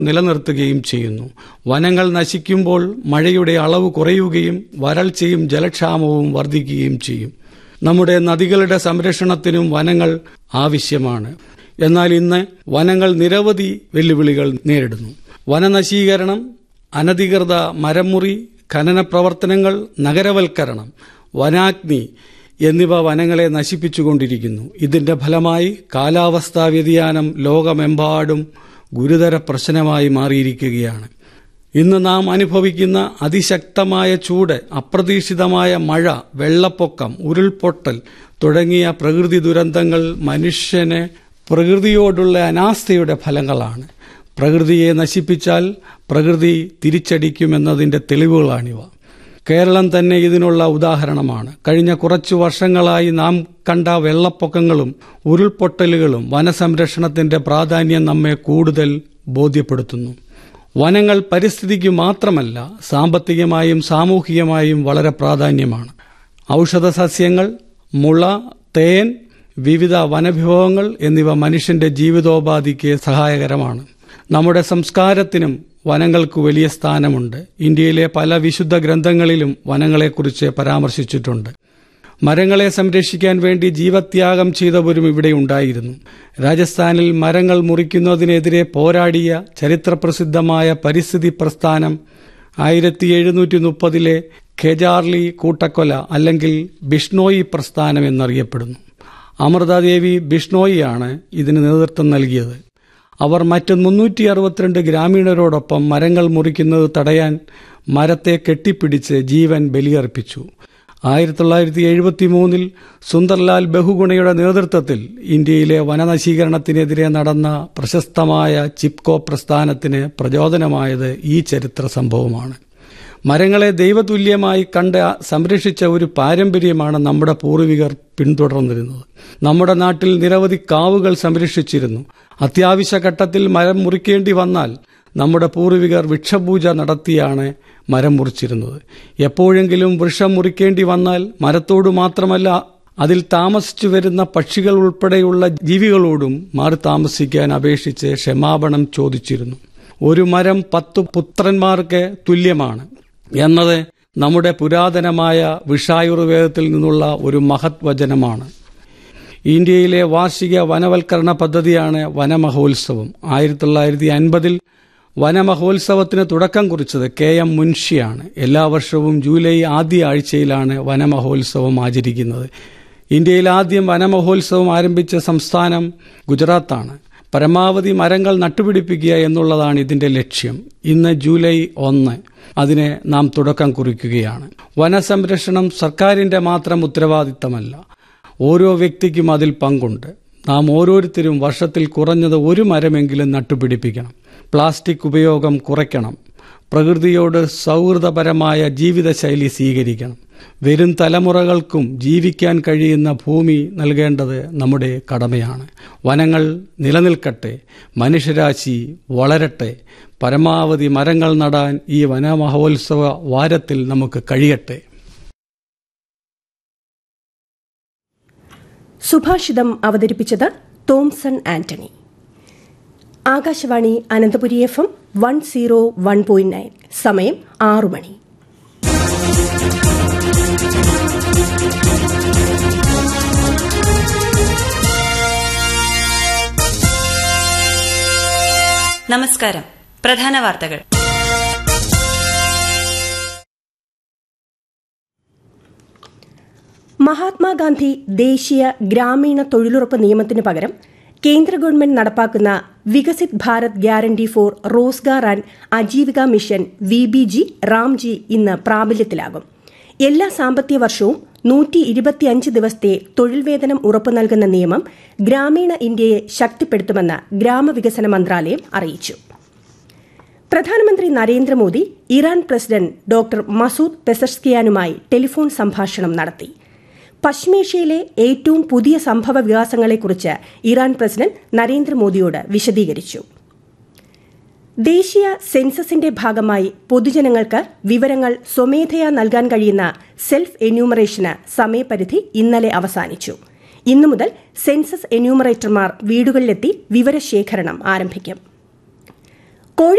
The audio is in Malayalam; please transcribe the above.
നിലനിർത്തുകയും ചെയ്യുന്നു വനങ്ങൾ നശിക്കുമ്പോൾ മഴയുടെ അളവ് കുറയുകയും വരൾച്ചയും ജലക്ഷാമവും വർദ്ധിക്കുകയും ചെയ്യും നമ്മുടെ നദികളുടെ സംരക്ഷണത്തിനും വനങ്ങൾ ആവശ്യമാണ് എന്നാൽ ഇന്ന് വനങ്ങൾ നിരവധി വെല്ലുവിളികൾ നേരിടുന്നു വനനശീകരണം അനധികൃത മരമുറി ഖനന പ്രവർത്തനങ്ങൾ നഗരവൽക്കരണം വനാഗ്നി എന്നിവ വനങ്ങളെ നശിപ്പിച്ചുകൊണ്ടിരിക്കുന്നു ഇതിന്റെ ഫലമായി കാലാവസ്ഥാ വ്യതിയാനം ലോകമെമ്പാടും ഗുരുതര പ്രശ്നമായി മാറിയിരിക്കുകയാണ് ഇന്ന് നാം അനുഭവിക്കുന്ന അതിശക്തമായ ചൂട് അപ്രതീക്ഷിതമായ മഴ വെള്ളപ്പൊക്കം ഉരുൾപൊട്ടൽ തുടങ്ങിയ പ്രകൃതി ദുരന്തങ്ങൾ മനുഷ്യന് പ്രകൃതിയോടുള്ള അനാസ്ഥയുടെ ഫലങ്ങളാണ് പ്രകൃതിയെ നശിപ്പിച്ചാൽ പ്രകൃതി തിരിച്ചടിക്കുമെന്നതിന്റെ തെളിവുകളാണിവ കേരളം തന്നെ ഇതിനുള്ള ഉദാഹരണമാണ് കഴിഞ്ഞ കുറച്ചു വർഷങ്ങളായി നാം കണ്ട വെള്ളപ്പൊക്കങ്ങളും ഉരുൾപൊട്ടലുകളും വനസംരക്ഷണത്തിന്റെ പ്രാധാന്യം നമ്മെ കൂടുതൽ ബോധ്യപ്പെടുത്തുന്നു വനങ്ങൾ പരിസ്ഥിതിക്ക് മാത്രമല്ല സാമ്പത്തികമായും സാമൂഹികമായും വളരെ പ്രാധാന്യമാണ് ഔഷധ സസ്യങ്ങൾ മുള തേൻ വിവിധ വനവിഭവങ്ങൾ എന്നിവ മനുഷ്യന്റെ ജീവിതോപാധിക്ക് സഹായകരമാണ് നമ്മുടെ സംസ്കാരത്തിനും വനങ്ങൾക്ക് വലിയ സ്ഥാനമുണ്ട് ഇന്ത്യയിലെ പല വിശുദ്ധ ഗ്രന്ഥങ്ങളിലും വനങ്ങളെക്കുറിച്ച് പരാമർശിച്ചിട്ടുണ്ട് മരങ്ങളെ സംരക്ഷിക്കാൻ വേണ്ടി ജീവത്യാഗം ചെയ്തവരും ഇവിടെ ഉണ്ടായിരുന്നു രാജസ്ഥാനിൽ മരങ്ങൾ മുറിക്കുന്നതിനെതിരെ പോരാടിയ ചരിത്രപ്രസിദ്ധമായ പരിസ്ഥിതി പ്രസ്ഥാനം ആയിരത്തി എഴുന്നൂറ്റി മുപ്പതിലെ ഖെജാർലി കൂട്ടക്കൊല അല്ലെങ്കിൽ ബിഷ്ണോയി പ്രസ്ഥാനം എന്നറിയപ്പെടുന്നു അമൃതാദേവി ബിഷ്ണോയിയാണ് ഇതിന് നേതൃത്വം നൽകിയത് അവർ മറ്റ് മുന്നൂറ്റി അറുപത്തിരണ്ട് ഗ്രാമീണരോടൊപ്പം മരങ്ങൾ മുറിക്കുന്നത് തടയാൻ മരത്തെ കെട്ടിപ്പിടിച്ച് ജീവൻ ബലിയർപ്പിച്ചു ആയിരത്തി തൊള്ളായിരത്തി എഴുപത്തി മൂന്നിൽ സുന്ദർലാൽ ബഹുഗുണയുടെ നേതൃത്വത്തിൽ ഇന്ത്യയിലെ വനനശീകരണത്തിനെതിരെ നടന്ന പ്രശസ്തമായ ചിപ്കോ പ്രസ്ഥാനത്തിന് പ്രചോദനമായത് ഈ ചരിത്ര സംഭവമാണ് മരങ്ങളെ ദൈവതുല്യമായി കണ്ട് സംരക്ഷിച്ച ഒരു പാരമ്പര്യമാണ് നമ്മുടെ പൂർവികർ പിന്തുടർന്നിരുന്നത് നമ്മുടെ നാട്ടിൽ നിരവധി കാവുകൾ സംരക്ഷിച്ചിരുന്നു അത്യാവശ്യ ഘട്ടത്തിൽ മരം മുറിക്കേണ്ടി വന്നാൽ നമ്മുടെ പൂർവികർ വൃക്ഷപൂജ നടത്തിയാണ് മരം മുറിച്ചിരുന്നത് എപ്പോഴെങ്കിലും വൃക്ഷം മുറിക്കേണ്ടി വന്നാൽ മരത്തോട് മാത്രമല്ല അതിൽ താമസിച്ചു വരുന്ന പക്ഷികൾ ഉൾപ്പെടെയുള്ള ജീവികളോടും മാറി താമസിക്കാൻ അപേക്ഷിച്ച് ക്ഷമാപണം ചോദിച്ചിരുന്നു ഒരു മരം പത്തു പുത്രന്മാർക്ക് തുല്യമാണ് എന്നത് നമ്മുടെ പുരാതനമായ വിഷായുർവേദത്തിൽ നിന്നുള്ള ഒരു മഹത് വചനമാണ് ഇന്ത്യയിലെ വാർഷിക വനവൽക്കരണ പദ്ധതിയാണ് വനമഹോത്സവം ആയിരത്തി തൊള്ളായിരത്തി അൻപതിൽ വനമഹോത്സവത്തിന് തുടക്കം കുറിച്ചത് കെ എം മുൻഷിയാണ് എല്ലാ വർഷവും ജൂലൈ ആദ്യ ആഴ്ചയിലാണ് വനമഹോത്സവം ആചരിക്കുന്നത് ഇന്ത്യയിൽ ആദ്യം വനമഹോത്സവം ആരംഭിച്ച സംസ്ഥാനം ഗുജറാത്താണ് പരമാവധി മരങ്ങൾ നട്ടുപിടിപ്പിക്കുക എന്നുള്ളതാണ് ഇതിന്റെ ലക്ഷ്യം ഇന്ന് ജൂലൈ ഒന്ന് അതിന് നാം തുടക്കം കുറിക്കുകയാണ് വനസംരക്ഷണം സർക്കാരിന്റെ മാത്രം ഉത്തരവാദിത്തമല്ല ഓരോ വ്യക്തിക്കും അതിൽ പങ്കുണ്ട് നാം ഓരോരുത്തരും വർഷത്തിൽ കുറഞ്ഞത് ഒരു മരമെങ്കിലും നട്ടുപിടിപ്പിക്കണം പ്ലാസ്റ്റിക് ഉപയോഗം കുറയ്ക്കണം പ്രകൃതിയോട് സൗഹൃദപരമായ ജീവിതശൈലി സ്വീകരിക്കണം വരും തലമുറകൾക്കും ജീവിക്കാൻ കഴിയുന്ന ഭൂമി നൽകേണ്ടത് നമ്മുടെ കടമയാണ് വനങ്ങൾ നിലനിൽക്കട്ടെ മനുഷ്യരാശി വളരട്ടെ പരമാവധി മരങ്ങൾ നടാൻ ഈ വനമഹോത്സവ വാരത്തിൽ നമുക്ക് കഴിയട്ടെ സുഭാഷിതം അവതരിപ്പിച്ചത് Thomson Antony Akashvani Ananthapuri F M one zero one point nine സമയം ആറു മണി നമസ്കാരം പ്രധാന വാർത്തകൾ മഹാത്മാഗാന്ധി ദേശീയ ഗ്രാമീണ തൊഴിലുറപ്പ് നിയമത്തിന് പകരം കേന്ദ്ര ഗവൺമെന്റ് നടപ്പാക്കുന്ന Viksit Bharat guarantee for Rozgar and Ajeevika mission V B G Ramji ഇന്ന് പ്രാബല്യത്തിലാകും എല്ലാ സാമ്പത്തിക വർഷവും നൂറ്റി ഇരുപത്തിയഞ്ച് ദിവസത്തെ തൊഴിൽ വേതനം ഉറപ്പു നൽകുന്ന നിയമം ഗ്രാമീണ ഇന്ത്യയെ ശക്തിപ്പെടുത്തുമെന്ന് ഗ്രാമവികസന മന്ത്രാലയം അറിയിച്ചു പ്രധാനമന്ത്രി Narendra Modi Iran president doctor Masoud പെസഷ്കിയാനുമായി ടെലിഫോൺ സംഭാഷണം നടത്തി പശ്ചിമേഷ്യയിലെ ഏറ്റവും പുതിയ സംഭവ വികാസങ്ങളെക്കുറിച്ച് ഇറാൻ പ്രസിഡന്റ് നരേന്ദ്രമോദിയോട് വിശദീകരിച്ചു ദേശീയ സെൻസസിന്റെ ഭാഗമായി പൊതുജനങ്ങൾക്ക് വിവരങ്ങൾ സ്വമേധയാ നൽകാൻ കഴിയുന്ന സെൽഫ് എന്യൂമറേഷന് സമയപരിധി ഇന്നലെ അവസാനിച്ചു ഇന്നു മുതൽ സെൻസസ് എന്യൂമറേറ്റർമാർ വീടുകളിലെത്തി വിവരശേഖരണം ആരംഭിക്കും